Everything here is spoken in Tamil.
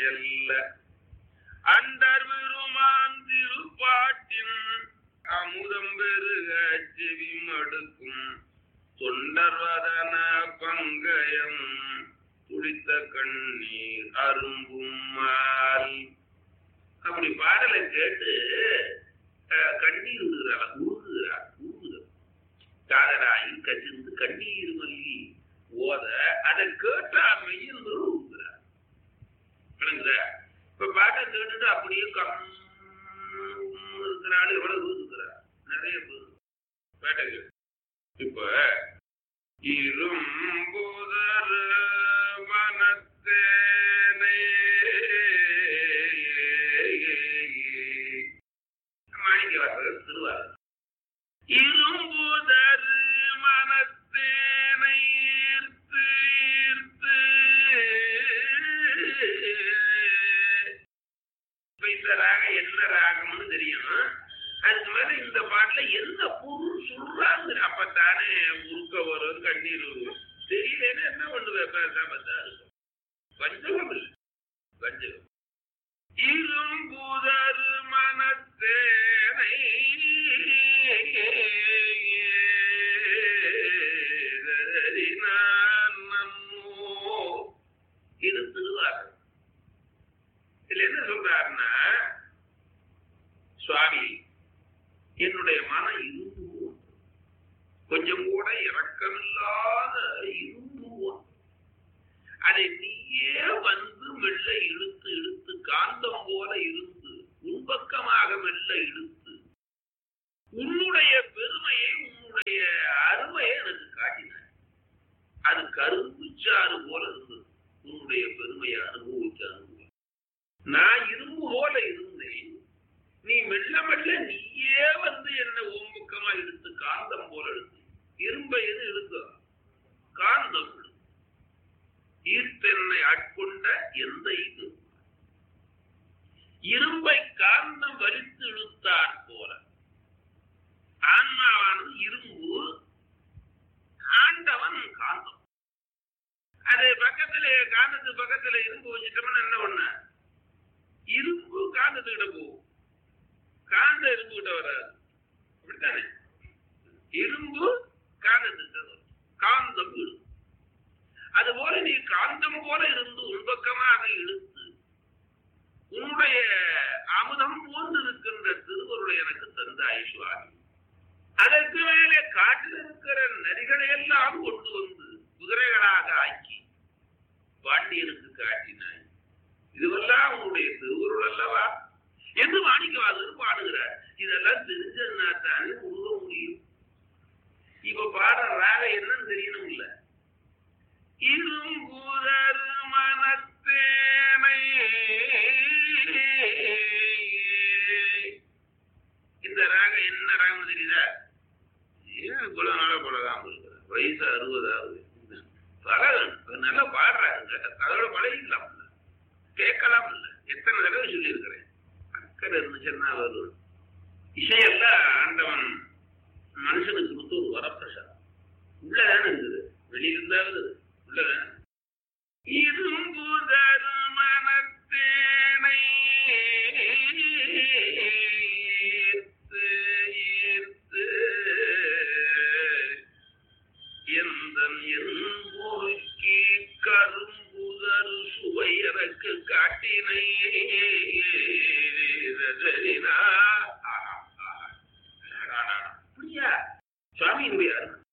அல்ல அண்டர் பெருமான் திருப்பாட்டின் அமுதம் பெருக செவி மடுக்கும் தொண்டர்வதன பங்கயம் துளித்த கண்ணீர் அரும்பும் மால் அப்படி பாடலை கேட்டு அஹ், கண்ணீர் விடுகிறார் உருகுகிறார் உருகுகிறார் காதராயி கசிந்து கண்ணீர் மல்லி ஓத அதை கேட்டா மெய்யில் உருகுகிறார் விளங்குதா இப்ப பாட்டை கேட்டுட்டு அப்படியே கம் இருக்கிறாள் எவ்வளவு இருக்கிறார் நிறைய பேர் பாட்டை கேட்டு இப்ப இரும்புதர் மனத்தேனை மாணிக்க வாசகர் திருவாரூர் இரும்புதர் மனத்தேனை ஈர்த்து ஈர்த்து இப்ப இந்த ராகம் என்ன ராகம்னு தெரியும் அதுக்கு மேல இந்த பாட்டுல எந்த பொருள் சொல்றாங்க அப்பத்தானே உருக்க வரும் கண்ணீர் வரும் தெரியலன்னா என்ன பண்ணுவேன் பேசாம தான் இருக்கும் வஞ்சகம் இல்லை வஞ்சகம் இரும்புதர் மனத்தேனை நான் நம்மோ இது திருவாரூர் இதுல என்ன சொல்றாருன்னா சுவாமி என்னுடைய மனம் இரும்பு போன்று. கொஞ்சம் கூட இரக்கமில்லாத இரும்பு போன்று. அதை நீயே வந்து மெல்ல இழுத்து இழுத்து காந்தம் போல இருந்து உன்பக்கமாக மெல்ல இழுத்து உன்னுடைய பெருமையை உன்னுடைய அருமையை எனக்கு காட்டினாய் அது கரும்பு சாறு போல இருந்தது உன்னுடைய பெருமையை அனுபவிக்க அனுபவி நான் இரும்பு போல இருந்தேன் நீ மெல்ல மெல்ல நீயே வந்து என்ன ஓம்புக்கமா இழுத்து காந்தம் போல இழுத்து இரும்பை எது இழுக்கும் காந்தம் இழுக்கும் ஈர்த்தென்னை ஆட்கொண்ட எந்த இது இரும்பை காந்தம் வலித்து இழுத்தார் போல ஆன்மாவானது இரும்பு ஆண்டவன் காந்தம் அது பக்கத்துல காந்தத்து பக்கத்துல இரும்பு வச்சுட்டோம்னா என்ன பண்ண இரும்பு காந்தத்துக்கிட்ட போகும் காந்த இரும்பு கிட்ட வராது அப்படித்தானே இரும்பு காந்தத்துக்கிட்ட வரும் காந்தம் இழுக்கும் அதுபோல நீ காந்தம் போல இருந்து உள்பக்கமாக இழுத்து உன்னுடைய அமுதம் போன்று இருக்கின்ற திருவருளை எனக்கு தந்த ஐஸ்வாமி அதற்கு மேலே காட்டில் இருக்கிற நரிகளை எல்லாம் கொண்டு வந்து குதிரைகளாக ஆக்கி பாண்டியனுக்கு காட்டினாய் இதுவெல்லாம் உன்னுடைய திருவுருள் அல்லவா என்று மாணிக்கவாதர் பாடுகிறார் இதெல்லாம் தெரிஞ்சதுனா தானே உருக முடியும் இப்ப பாடுற ராக என்னன்னு தெரியணும் இல்ல இரும்புதர் மனத்தேனை இந்த ராகம் என்ன ராகம் தெரியுதா ஏன் இவ்வளவு நாளா பழகாம இருக்கிற வயசு அறுபதாவது பழகணும் நல்லா பாடுறாங்க அதோட பழகிக்கலாம் இல்ல கேட்கலாம் இல்ல எத்தனை தடவை சொல்லியிருக்கிறேன் அக்கறை இருந்துச்சுன்னா வரும் இசையெல்லாம் ஆண்டவன் மனுஷனுக்கு கொடுத்து ஒரு வரப்பிரசாதம் உள்ளதானே இருக்குது வெளியில இருந்தாவது உள்ளதானே இரும்புதர் மனத்தேனை ஈர்த்து ஈர்த்து எந்தன் என்பொருக்கி கரும்புதர் சுவை எனக்கு காட்டினை சரினா அப்படியா சுவாமியினுடைய அருள்